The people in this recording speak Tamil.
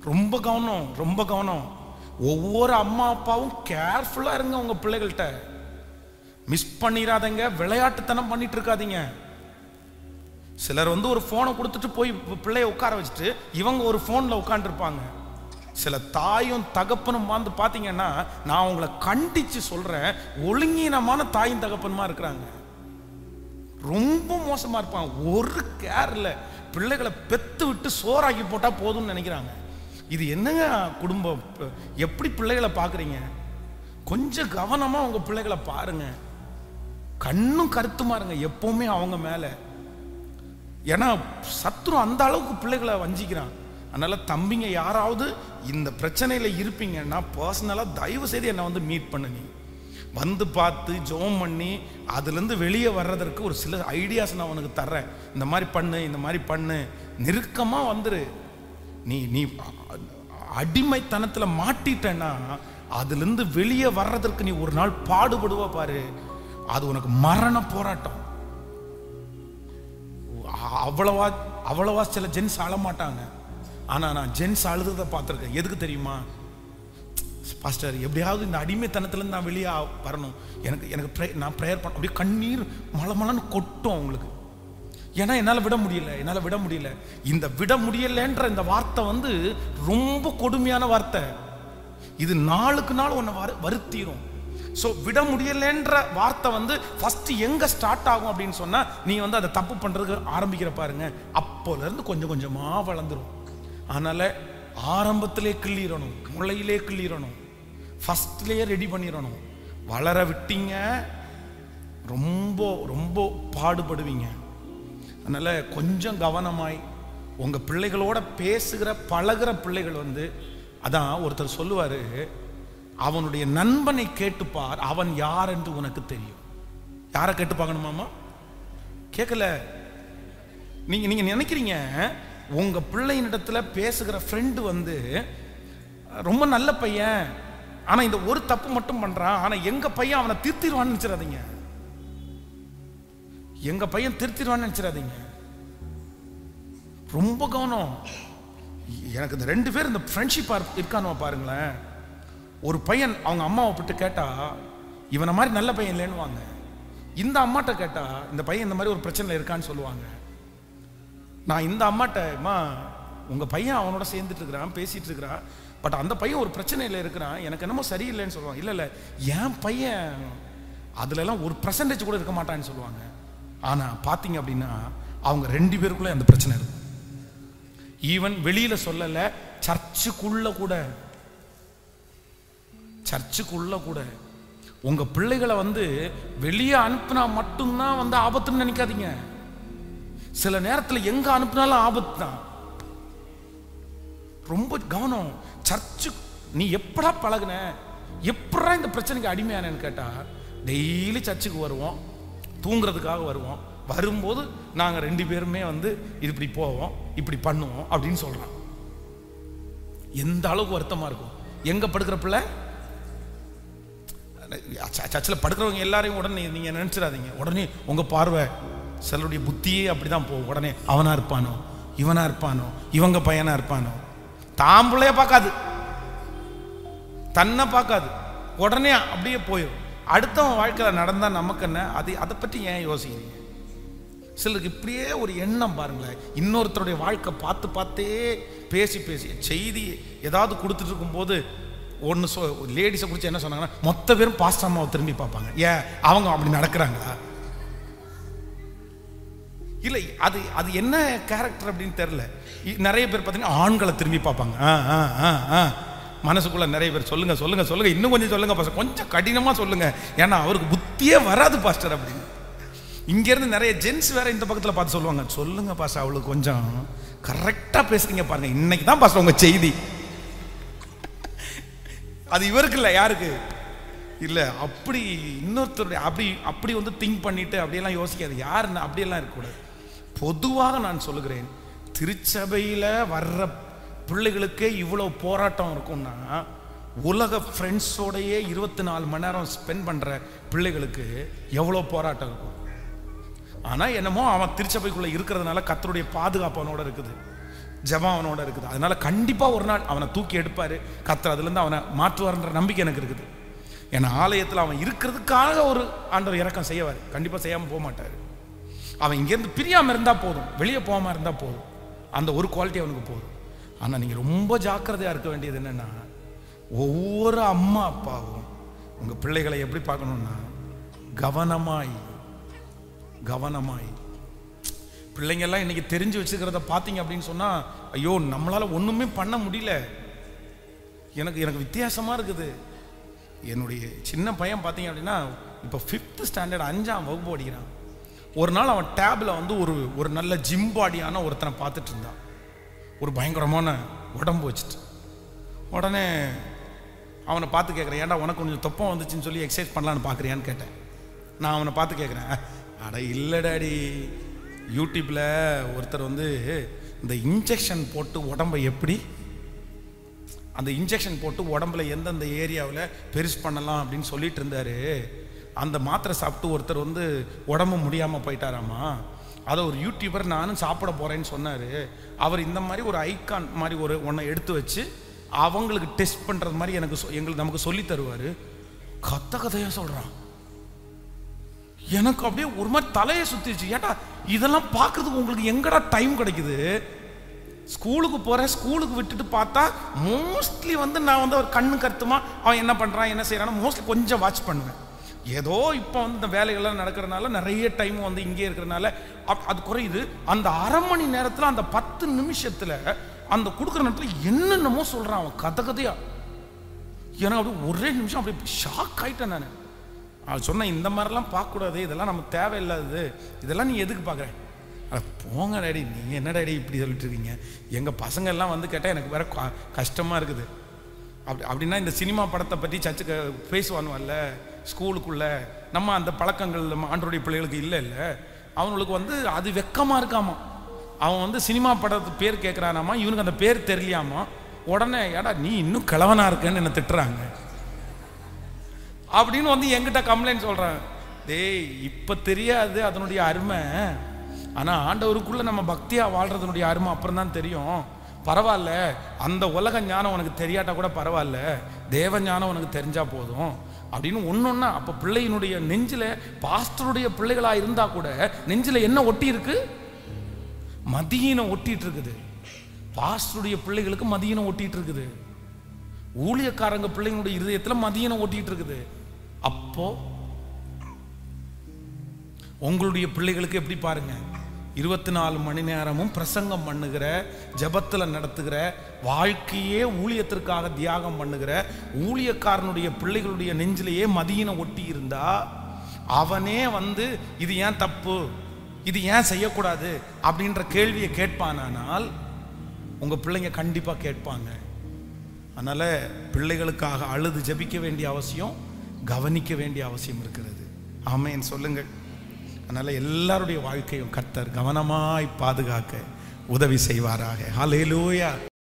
ரொம்ப கவனம் ரொம்ப கவனம் ஒவ்வொரு அம்மா அப்பாவும் கேர்ஃபுல்லா இருங்க உங்க பிள்ளைகள்கிட்ட மிஸ் பண்ணிடாதீங்க விளையாட்டுத்தனம் பண்ணிட்டு இருக்காதீங்க சிலர் வந்து ஒரு ஃபோனை கொடுத்துட்டு போய் பிள்ளைய உட்கார வச்சுட்டு இவங்க ஒரு ஃபோனில் உட்காந்துருப்பாங்க சில தாயும் தகப்பனும் வந்து பார்த்தீங்கன்னா நான் உங்களை கண்டிச்சு சொல்றேன் ஒழுங்கீனமான தாயும் தகப்பனுமா இருக்கிறாங்க ரொம்ப மோசமா இருப்பாங்க ஒரு கேர் இல்லை பிள்ளைகளை பெத்து விட்டு சோறாக்கி போட்டா போதும்னு நினைக்கிறாங்க இது என்னங்க குடும்பம் ப- எப்படி பிள்ளைகளை பார்க்குறீங்க கொஞ்சம் கவனமா உங்க பிள்ளைகளை பாருங்க கண்ணும் கருத்துமா இருங்க எப்பவுமே அவங்க மேலே ஏன்னா சத்ரு அந்த அளவுக்கு பிள்ளைகளை வஞ்சிக்கிறான் அதனால தம்பிங்க யாராவது இந்த பிரச்சனையில இருப்பீங்கன்னா பர்சனலாக தயவு செய்து என்னை வந்து மீட் பண்ணு நீ வந்து பார்த்து ஜெபம் பண்ணி அதுலேருந்து வெளியே வர்றதற்கு ஒரு சில ஐடியாஸ் நான் உனக்கு தர்றேன் இந்த மாதிரி பண்ணு இந்த மாதிரி பண்ணு நெருக்கமாக வந்துரு நீ நீ அ- அடிமைத்தனத்தில் மாட்டிட்டேன்னா அதுலேருந்து வெளியே வர்றதற்கு நீ ஒரு நாள் பாடுபடுவ பாரு அது உனக்கு மரண போராட்டம் அ- அவ்வளவா அவ்வளவா சில ஜென்ஸ் அழ மாட்டாங்க ஆனா நான் ஜென்ஸ் அழுதுதை பார்த்துருக்கேன் எதுக்கு தெரியுமா பாஸ்டர் எப்படியாவது இந்த அடிமைத்தனத்துலேருந்து நான் வெளியே ஆ- வரணும் எனக்கு எனக்கு pray- நான் ப்ரேயர் பண்ண அப்படியே கண்ணீர் மலை மலைன்னு கொட்டும் அவங்களுக்கு ஏன்னா என்னால் விட முடியல என்னால் விட முடியல இந்த விட முடியலன்ற இந்த வார்த்தை வந்து ரொம்ப கொடுமையான வார்த்தை இது நாளுக்கு நாள் உன்னை வரு வருத்திரும் ஸோ விட முடியலன்ற வார்த்தை வந்து ஃபர்ஸ்ட் எங்க ஸ்டார்ட் ஆகும் அப்படின்னு சொன்னா நீ வந்து அதை தப்பு பண்றதுக்கு ஆரம்பிக்கிற பாருங்க அப்போல இருந்து கொஞ்சம் கொஞ்சமா வளர்ந்துரும் அதனால ஆரம்பத்திலே கிள்ளிடணும் முளையிலே கிள்ளிடணும் ஃபர்ஸ்ட்லேயே ரெடி பண்ணிடணும் வளர விட்டீங்க ரொம்ப ரொம்ப பாடுபடுவீங்க அதனால கொஞ்சம் கவனமாய் உங்க பிள்ளைகளோட பேசுகிற பழகுற பிள்ளைகள் வந்து அதான் ஒருத்தர் சொல்லுவாரு அவனுடைய நண்பனை கேட்டுப்பார் அவன் யார் என்று உனக்கு தெரியும் யாரை கேட்டு பார்க்கணுமாமா கேட்கல நீங்க நீங்க நினைக்கிறீங்க உங்க பிள்ளையினிடத்துல பேசுகிற ஃப்ரெண்டு வந்து ரொம்ப நல்ல பையன் ஆனா இந்த ஒரு தப்பு மட்டும் பண்றான் ஆனா எங்க பையன் அவனை திருத்திடுவான்னு நினைச்சிடாதீங்க எங்க பையன் திருத்திடுவான்னு நினைச்சிடாதீங்க ரொம்ப கவனம் எனக்கு இந்த ரெண்டு பேர் இந்த ஃப்ரெண்ட்ஷிப் இருக்கானோ பாருங்களேன் ஒரு பையன் அவங்க அம்மாவை விட்டு கேட்டா இவனை மாதிரி நல்ல பையன் இல்லைன்னுவாங்க இந்த அம்மாட்ட கேட்டா இந்த பையன் இந்த மாதிரி ஒரு பிரச்சனையில் இருக்கான்னு சொல்லுவாங்க நான் இந்த அம்மாட்ட அம்மா உங்க பையன் அவனோட சேர்ந்துட்டு இருக்கிறான் பேசிட்டு இருக்கிறான் பட் அந்த பையன் ஒரு பிரச்சனையில் இருக்கிறான் எனக்கு என்னமோ சரியில்லைன்னு சொல்லுவாங்க இல்லை இல்லை என் பையன் அதுல எல்லாம் ஒரு பர்சன்டேஜ் கூட இருக்க மாட்டான்னு சொல்லுவாங்க ஆனா பாத்தீங்க அப்படின்னா அவங்க ரெண்டு பேருக்குள்ள அந்த பிரச்சனை இருக்கும் ஈவன் வெளியில சொல்லல சர்ச்சுக்குள்ள கூட சர்ச்சுக்குள்ள கூட உங்க பிள்ளைகளை வந்து வெளியே அனுப்புனா மட்டும்தான் வந்து ஆபத்துன்னு நினைக்காதீங்க சில நேரத்துல எங்க அனுப்புனாலும் ஆபத்து தான் ரொம்ப கவனம் சர்ச்சு நீ எப்படா பழகுன எப்படா இந்த பிரச்சனைக்கு அடிமையானேன்னு கேட்டா டெய்லி சர்ச்சுக்கு வருவோம் தூங்குறதுக்காக வருவோம் வரும்போது நாங்க ரெண்டு பேருமே வந்து இது இப்படி போவோம் இப்படி பண்ணுவோம் அப்படின்னு சொல்றான் எந்த அளவுக்கு வருத்தமா இருக்கும் எங்க படுக்கிற பிள்ளை ச- சர்ச்சில் படுக்கிறவங்க எல்லாரையும் உடனே நீங்க நினைச்சிடாதீங்க உடனே உங்க பார்வை சிலருடைய புத்தியே அப்படிதான் போகும் உடனே அவனா இருப்பானோ இவனா இருப்பானோ இவங்க பையனா இருப்பானோ தாம்பளைய பார்க்காது தன்னை பார்க்காது உடனே அப்படியே போயிடும் அடுத்தவன் வாழ்க்கையில் நடந்தா நமக்கு என்ன அது அதை பற்றி ஏன் யோசிக்கிறீங்க சிலருக்கு இப்படியே ஒரு எண்ணம் பாருங்களேன் இன்னொருத்தருடைய வாழ்க்கை பார்த்து பார்த்தே பேசி பேசி செய்தி ஏதாவது கொடுத்துட்டு இருக்கும்போது ஒன்று சொ லேடிஸை குறித்து என்ன சொன்னாங்கன்னா மொத்த பேரும் பாஸ்ட் அம்மாவை திரும்பி பார்ப்பாங்க ஏன் அவங்க அப்படி நடக்கிறாங்களா இல்லை அது அது என்ன கேரக்டர் அப்படின்னு தெரில இ- நிறைய பேர் பார்த்தீங்கன்னா ஆண்களை திரும்பி பார்ப்பாங்க ஆ ஆ ஆ ஆ மனசுக்குள்ள நிறைய பேர் சொல்லுங்க சொல்லுங்க சொல்லுங்க இன்னும் கொஞ்சம் சொல்லுங்க பாஸ்டர் கொஞ்சம் கடினமா சொல்லுங்க ஏன்னா அவருக்கு புத்தியே வராது பாஸ்டர் அப்படின்னு இங்க இருந்து நிறைய ஜென்ஸ் வேற இந்த பக்கத்துல பார்த்து சொல்லுவாங்க சொல்லுங்க பாஸ்டர் அவளுக்கு கொஞ்சம் கரெக்டா பேசுறீங்க பாருங்க இன்னைக்கு தான் பாஸ்டர் உங்க செய்தி அது இவருக்கு இல்லை யாருக்கு இல்ல அப்படி இன்னொருத்தருடைய அப்படி அப்படி வந்து திங்க் பண்ணிட்டு அப்படியெல்லாம் யோசிக்காது யார் அப்படியெல்லாம் இருக்கக்கூடாது பொதுவாக நான் சொல்லுகிறேன் திருச்சபையில வர்ற பிள்ளைகளுக்கே இவ்வளவு போராட்டம் இருக்கும்னா உலக ஃப்ரெண்ட்ஸோடையே இருபத்தி நாலு மணி நேரம் ஸ்பெண்ட் பண்ற பிள்ளைகளுக்கு எவ்வளோ போராட்டம் இருக்கும் ஆனா என்னமோ அவன் திருச்சபைக்குள்ள இருக்கிறதுனால கத்தருடைய பாதுகாப்பு அவனோட இருக்குது ஜெபம் அவனோட இருக்குது அதனால கண்டிப்பா ஒரு நாள் அவனை தூக்கி எடுப்பாரு கத்தர் அதுலேருந்து அவனை மாற்றுவார்ன்ற நம்பிக்கை எனக்கு இருக்குது ஏன்னா ஆலயத்தில் அவன் இருக்கிறதுக்காக ஒரு ஆண்டவர் இறக்கம் செய்வார் கண்டிப்பா செய்யாம போக மாட்டார் அவன் இங்கேருந்து பிரியாம இருந்தா போதும் வெளியே போகாம இருந்தா போதும் அந்த ஒரு குவாலிட்டி அவனுக்கு போதும் ஆனா நீங்க ரொம்ப ஜாக்கிரதையா இருக்க வேண்டியது என்னன்னா ஒவ்வொரு அம்மா அப்பாவும் உங்க பிள்ளைகளை எப்படி பார்க்கணும்னா கவனமாய் கவனமாய் பிள்ளைங்க எல்லாம் இன்னைக்கு தெரிஞ்சு வச்சுக்கிறத பார்த்தீங்க அப்படின்னு சொன்னா ஐயோ நம்மளால ஒண்ணுமே பண்ண முடியல எனக்கு எனக்கு வித்தியாசமா இருக்குது என்னுடைய சின்ன பையன் பார்த்தீங்க அப்படின்னா இப்போ ஃபிஃப்த் ஸ்டாண்டர்ட் அஞ்சாம் வகுப்பு படிக்கிறான் ஒரு நாள் அவன் டேப்ல வந்து ஒரு ஒரு நல்ல ஜிம் பாடியான ஒருத்தனை பார்த்துட்டு இருந்தான் ஒரு பயங்கரமான உடம்பு வச்சுட்டு உடனே அவனை பார்த்து கேட்குறேன் ஏன்டா உனக்கு கொஞ்சம் தொப்பம் வந்துச்சுன்னு சொல்லி எக்ஸசைஸ் பண்ணலான்னு பார்க்குறியான்னு கேட்டேன் நான் அவனை பார்த்து கேட்குறேன் அட இல்லை டாடி யூடியூப்பில் ஒருத்தர் வந்து இந்த இன்ஜெக்ஷன் போட்டு உடம்பை எப்படி அந்த இன்ஜெக்ஷன் போட்டு உடம்புல எந்தெந்த ஏரியாவில் பெருசு பண்ணலாம் அப்படின்னு சொல்லிட்டு இருந்தாரு அந்த மாத்திரை சாப்பிட்டு ஒருத்தர் வந்து உடம்பு முடியாமல் போயிட்டாராமா அதை ஒரு யூடியூபர் நானும் சாப்பிட போறேன்னு சொன்னார் அவர் இந்த மாதிரி ஒரு ஐகான் மாதிரி ஒரு ஒன்றை எடுத்து வச்சு அவங்களுக்கு டெஸ்ட் பண்ணுறது மாதிரி எனக்கு சொ- எங்களுக்கு நமக்கு சொல்லி தருவார் கத்த கதையாக சொல்கிறான் எனக்கு அப்படியே ஒரு மாதிரி தலையை சுத்திச்சு ஏட்டா இதெல்லாம் பார்க்கறதுக்கு உங்களுக்கு எங்கடா டைம் கிடைக்குது ஸ்கூலுக்கு போறேன் ஸ்கூலுக்கு விட்டுட்டு பார்த்தா மோஸ்ட்லி வந்து நான் வந்து ஒரு கண்ணு கருத்துமா அவன் என்ன பண்றான் என்ன செய்யறான் மோஸ்ட்லி கொஞ்சம் வாட்ச் பண்ணுவேன் ஏதோ இப்போ வந்து இந்த வேலைகள்லாம் நடக்கிறதுனால நிறைய டைம் வந்து இங்கே இருக்கிறதுனால அப்- அது குறையுது அந்த அரை மணி நேரத்தில் அந்த பத்து நிமிஷத்துல அந்த கொடுக்குற நேரத்தில் என்னென்னமோ சொல்றான் அவன் கதை கதையா எனக்கு அப்படியே ஒரே நிமிஷம் அப்படியே ஷாக் ஆயிட்டேன் நான் அவன் சொன்னேன் இந்த மாதிரிலாம் பார்க்கக்கூடாது இதெல்லாம் நமக்கு தேவையில்லாதது இதெல்லாம் நீ எதுக்கு பார்க்குற அட போங்க டேடி நீ என்ன டேடி இப்படி சொல்லிட்டு இருக்கீங்க எங்கள் பசங்க எல்லாம் வந்து கேட்டால் எனக்கு வேற க- கஷ்டமா இருக்குது அப்படி அப்படின்னா இந்த சினிமா படத்தை பற்றி சர்ச்சுக்கு பேசுவானுவல்ல ஸ்கூலுக்குள்ள நம்ம அந்த பழக்கங்கள் நம்ம ஆண்டோடைய பிள்ளைகளுக்கு இல்லை இல்லை அவனுக்கு வந்து அது வெக்கமாக இருக்காமா அவன் வந்து சினிமா படத்து பேர் கேட்குறானாமா இவனுக்கு அந்த பேர் தெரியலையாமா உடனே ஏடா நீ இன்னும் கிழவனா இருக்கேன்னு என்னை திட்டுறாங்க அப்படின்னு வந்து என்கிட்ட கம்ப்ளைண்ட் சொல்றான் டேய் இப்ப தெரியாது அதனுடைய அருமை ஆனா ஆண்டவருக்குள்ள நம்ம பக்தியா வாழ்றதனுடைய அருமை அப்புறம் தான் தெரியும் பரவாயில்ல அந்த உலக ஞானம் உனக்கு தெரியாட்டா கூட பரவாயில்ல தேவ ஞானம் உனக்கு தெரிஞ்சா போதும் அப்படின்னு ஒன்னொன்னா அப்ப பிள்ளையினுடைய நெஞ்சில பாஸ்டருடைய பிள்ளைகளா இருந்தா கூட நெஞ்சில என்ன ஒட்டி இருக்கு மதியினம் ஒட்டிட்டு இருக்குது பாஸ்டருடைய பிள்ளைகளுக்கு மதியினம் ஒட்டிட்டு இருக்குது ஊழியக்காரங்க பிள்ளைங்களுடைய இருதயத்துல மதியனம் ஓட்டிட்டு இருக்குது அப்போ உங்களுடைய பிள்ளைகளுக்கு எப்படி பாருங்க இருபத்தி நாலு மணி நேரமும் பிரசங்கம் பண்ணுகிற ஜெபத்துல நடத்துகிற வாழ்க்கையே ஊழியத்திற்காக தியாகம் பண்ணுகிற ஊழியக்காரனுடைய பிள்ளைகளுடைய நெஞ்சிலேயே மதியினம் ஒட்டி இருந்தா அவனே வந்து இது ஏன் தப்பு இது ஏன் செய்யக்கூடாது அப்படின்ற கேள்வியை கேட்பானானால் உங்க பிள்ளைங்க கண்டிப்பா கேட்பாங்க அதனால பிள்ளைகளுக்காக அழுது ஜெபிக்க வேண்டிய அவசியம் கவனிக்க வேண்டிய அவசியம் இருக்கிறது ஆமென் சொல்லுங்கள் அதனால எல்லாருடைய வாழ்க்கையும் கர்த்தர் கவனமாய் பாதுகாக்க உதவி செய்வாராக ஹalleluya